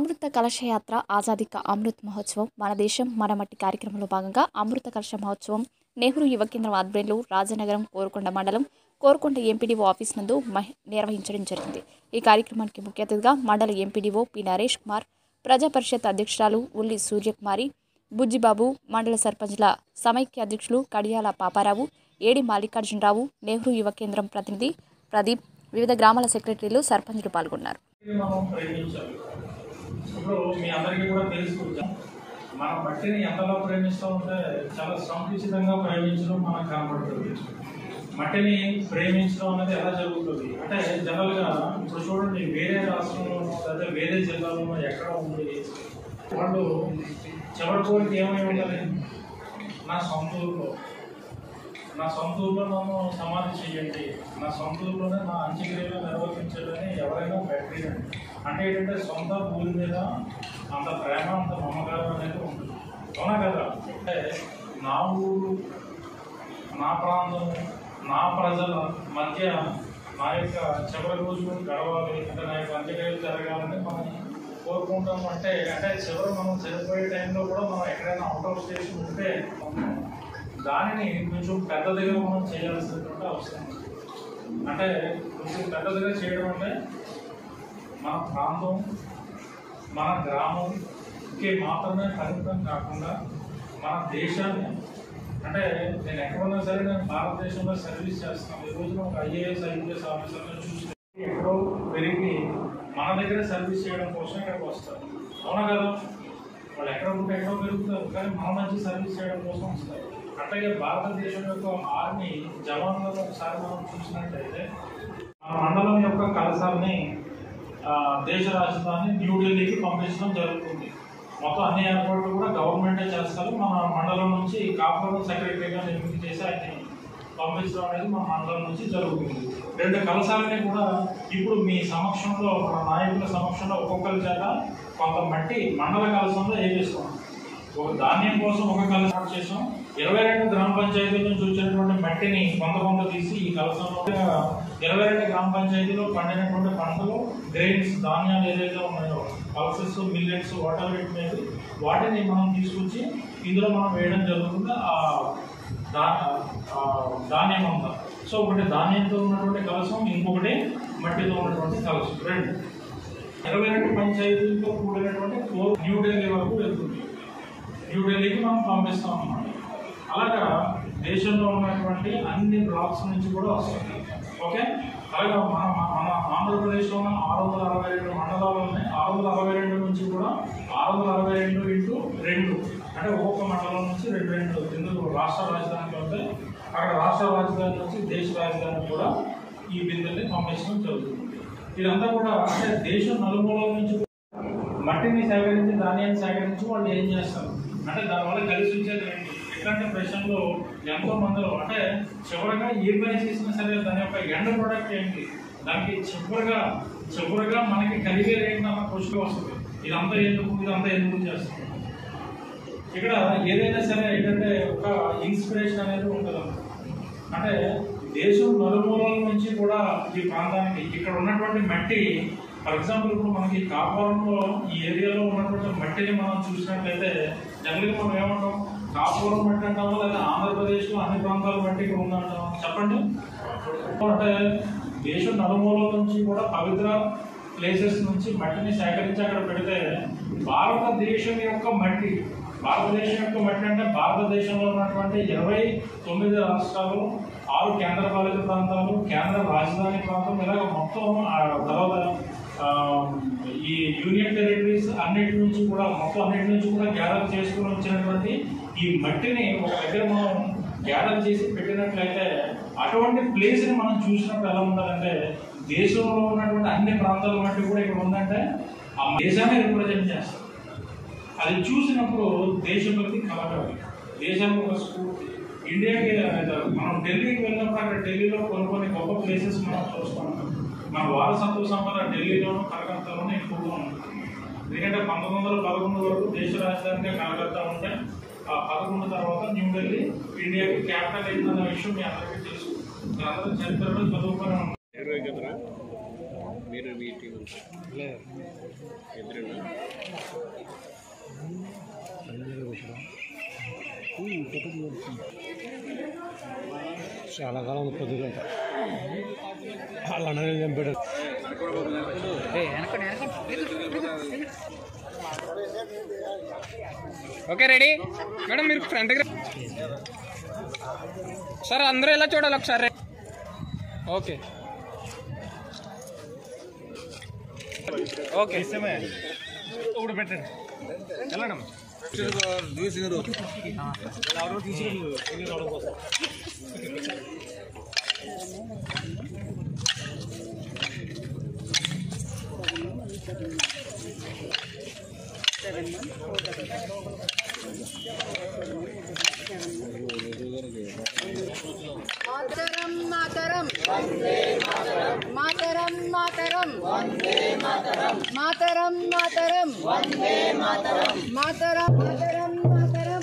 అమృత కలశయాత్ర ఆజాదీ కా అమృత్ మహోత్సవం మన దేశం మన మట్టి కార్యక్రమంలో భాగంగా అమృత కలశ మహోత్సవం నెహ్రూ యువ కేంద్రం ఆధ్వర్యంలో రాజనగరం కోరుకొండ మండలం కోరుకొండ ఎంపీడీఓ ఆఫీస్ నందు మహి- నిర్వహించడం జరిగింది ఈ కార్యక్రమానికి ముఖ్య అతిథిగా మండల ఎంపీడీఓ పి నరేష్ కుమార్ ప్రజా పరిషత్ అధ్యక్షురాలు ఉల్లి సూర్యకుమారి బుజ్జిబాబు మండల సర్పంచ్ల సమైక్య అధ్యక్షులు కడియాల పాపారావు ఏడి మల్లికార్జునరావు నెహ్రూ యువ కేంద్రం ప్రతినిధి ప్రదీప్ వివిధ గ్రామాల సెక్రటరీలు సర్పంచులు పాల్గొన్నారు మనం ప్రేమించాలి ఇప్పుడు మీ అందరికీ కూడా తెలుసు మన మట్టిని ఎంతలా ప్రేమిస్తామంటే చాలా సంకుచితంగా ప్రేమించడం మనకు కనబడుతుంది మట్టిని ప్రేమించడం అనేది ఎలా జరుగుతుంది అంటే జనరల్గా ఇప్పుడు చూడండి వేరే రాష్ట్రంలో లేదా వేరే జిల్లాలో ఎక్కడ ఉంది వాళ్ళు చివరి కోరిక ఏమై ఉండాలి నా సొంత ఊరిలో నా సొంత ఊర్లో నన్ను సమాధి చేయండి నా సొంత ఊర్లోనే నా అంత్యక్రియలు నిర్వర్తించాలని ఎవరైనా పెట్టండి అంటే ఏంటంటే సొంత ఊరి మీద అంత ప్రేమ అంత మమకారం అనేది ఉంటుంది అవునా కదా అంటే నా ఊరు నా ప్రాంతం నా ప్రజల మధ్య నా యొక్క చివరి రోజు గడవాలి అంటే నా యొక్క అంత్యక్రియలు జరగాలని మనం కోరుకుంటాం అంటే అంటే చివరి మనం చనిపోయే టైంలో కూడా మనం ఎక్కడైనా అవుట్ ఆఫ్ స్టేషన్ ఉంటే దానిని కొంచెం పెద్దదిగా మనం చేయాల్సినటువంటి అవసరం ఉంది. అంటే కొంచెం పెద్దదిగా చేయడం అంటే మన ప్రాంతం మన గ్రామంకి మాత్రమే పరిమితం కాకుండా మన దేశాన్ని అంటే నేను ఎక్కడున్నా సరే నేను భారతదేశంలో సర్వీస్ చేస్తున్నాను ఈ రోజున ఒక ఐఏఎస్ ఐపీఎస్ ఆఫీసర్ని చూసి ఎక్కడో పెరిగి మన దగ్గర సర్వీస్ చేయడం కోసం ఇక్కడికి వస్తారు అవునా కదా వాళ్ళు ఎక్కడ ఉంటే ఎక్కడో పెరుగుతారు కానీ మన మంచి సర్వీస్ చేయడం కోసం వస్తారు అట్లాగే భారతదేశం యొక్క ఆర్మీ జవాన్లను ఒకసారి మనం చూసినట్లయితే మన మండలం యొక్క కలసాలని ఆ, దేశ రాజధాని న్యూఢిల్లీకి పంపించడం జరుగుతుంది మొత్తం అన్ని ఏర్పాట్లు కూడా గవర్నమెంటే చేస్తారు మన మండలం నుంచి కాపురం సెక్రటరీగా నియమిత చేసి ఆయన్ని పంపించడం అనేది మన మండలం నుంచి జరుగుతుంది రెండు కలసాలని కూడా ఇప్పుడు మీ సమక్షంలో మన నాయకుల సమక్షంలో ఒక్కొక్కరి చేత కొంత మట్టి మండల కలసంలో వేపిస్తున్నాం ఒక ధాన్యం కోసం ఒక కలసం స్టార్ట్ చేసాం ఇరవై రెండు గ్రామ పంచాయతీల నుంచి వచ్చినటువంటి మట్టిని కొంత కొంత తీసి ఈ కలసంలో ఇరవై రెండు గ్రామ పంచాయతీలో పండినటువంటి పంటలు గ్రెయిన్స్ ధాన్యాలు ఏదైతే ఉన్నాయో పల్సెస్ మిల్లెట్స్ వాటర్ మీద వాటిని మనం తీసుకొచ్చి ఇందులో మనం వేయడం జరుగుతుంది ఆ దా- ఆ ధాన్యం అంతా సో ఒకటి ధాన్యంతో ఉన్నటువంటి కలసం ఇంకొకటి మట్టితో ఉన్నటువంటి కలసం రెండు ఇరవై రెండు పంచాయతీలతో కూడినటువంటి ఫోర్ న్యూఢిల్లీ వరకు వెళ్తుంది న్యూఢిల్లీకి మనం పంపిస్తాం అన్నమాట అలాగా దేశంలో ఉన్నటువంటి అన్ని బ్లాక్స్ నుంచి కూడా వస్తుంది ఓకే అలాగా మన మన- మన ఆంధ్రప్రదేశ్లో ఉన్న ఆరు వందల అరవై రెండు మండలాలు ఉన్నాయి ఆరు వందల అరవై రెండు నుంచి కూడా ఆరు వందల అరవై రెండు ఇంటూ రెండు అంటే ఒక్కొక్క మండలం నుంచి రెండు రెండు ఎందుకు రాష్ట్ర రాజధానికి వెళ్తే అక్కడ రాష్ట్ర రాజధాని నుంచి దేశ రాజధాని కూడా ఈ బిందెల్ని పంపించడం జరుగుతుంది ఇదంతా కూడా అంటే దేశం నలుమూలల నుంచి మట్టిని సేకరించి ధాన్యాన్ని సేకరించి వాళ్ళు ఏం చేస్తారు అంటే దానివల్ల కలిసి వచ్చేది ఏంటి ఎట్లాంటి ప్రశ్నలు ఎంతో మందిలో అంటే చివరగా ఏ పని చేసినా సరే దాని యొక్క ఎండ ప్రొడక్ట్ ఏంటి దానికి చివరిగా చివరిగా మనకి కలిగేది ఏంటన్న క్వశ్చన్ వస్తుంది ఇదంతా ఎందుకు ఇదంతా ఎందుకు చేస్తుంది ఇక్కడ ఏదైనా సరే ఏంటంటే ఒక ఇన్స్పిరేషన్ అనేది ఉంటుంది అంటే దేశం నలుమూలల నుంచి కూడా ఈ ప్రాంతానికి ఇక్కడ ఉన్నటువంటి మట్టి ఫర్ ఎగ్జాంపుల్ ఇప్పుడు మనకి కాపురంలో ఈ ఏరియాలో ఉన్నటువంటి మట్టిని మనం చూసినట్లయితే జనరల్గా మనం ఏమంటాం కాపురం మట్టి అంటామా లేదా ఆంధ్రప్రదేశ్లో అన్ని ప్రాంతాల మట్టి ఇక్కడ ఉందంటాం చెప్పండి అంటే దేశం నలుమూలల నుంచి కూడా పవిత్ర ప్లేసెస్ నుంచి మట్టిని సేకరించి అక్కడ పెడితే భారతదేశం యొక్క మట్టి భారతదేశం యొక్క మట్టి అంటే భారతదేశంలో ఉన్నటువంటి ఇరవై తొమ్మిది రాష్ట్రాలు ఆరు కేంద్ర పాలిత ప్రాంతాలు కేంద్ర రాజధాని ప్రాంతం ఇలాగ మొత్తం ఆ తర్వాత ఆ, ఈ యూనియన్ టెరిటరీస్ అన్నిటి నుంచి కూడా మొత్తం అన్నిటి నుంచి కూడా గ్యాదర్ చేసుకుని వచ్చినటువంటి ఈ మట్టిని ఒక దగ్గర మనం గ్యాదర్ చేసి పెట్టినట్లయితే అటువంటి ప్లేస్ని మనం చూసినప్పుడు ఎలా ఉండాలంటే దేశంలో ఉన్నటువంటి అన్ని ప్రాంతాల మట్టి కూడా ఇక్కడ ఉందంటే ఆ దేశాన్ని రిప్రజెంట్ చేస్తారు అది చూసినప్పుడు దేశభక్తి కలగాలి దేశం ఒక స్ఫూర్తి ఇండియాకి అదే మనం ఢిల్లీకి వెళ్ళినప్పుడు అక్కడ ఢిల్లీలో కొన్ని కొన్ని గొప్ప ప్లేసెస్ మనం చూస్తాం మన వారసత్వ సంపద ఢిల్లీలోను కలకత్తాలోనూ ఎక్కువగా ఉంటుంది ఎందుకంటే పంతొమ్మిది వందల పదకొండు వరకు దేశ రాజధానిగా కలకత్తా ఉంటే ఆ పదకొండు తర్వాత న్యూఢిల్లీ ఇండియాకి క్యాపిటల్ అయిందన్న విషయం మీ అందరికీ తెలుసు అందరూ చరిత్రలో చదువుకొని ఉంటారు మీరు మీ టీం ఎదురు చాలా కాలం పొద్దుగా వాళ్ళ అన్నయ్య చంపాడు ఓకే రెడీ మేడం మీరు ఫ్రంట్ సార్ అందరూ ఎలా చూడాలి ఒకసారి ఓకే ఓకే ఇప్పుడు పెట్టండి వెళ్ళడం మాతరం మాతరం మాతరం మాతరం మాతరం మాతరం మాతరం మాతరం మాతరం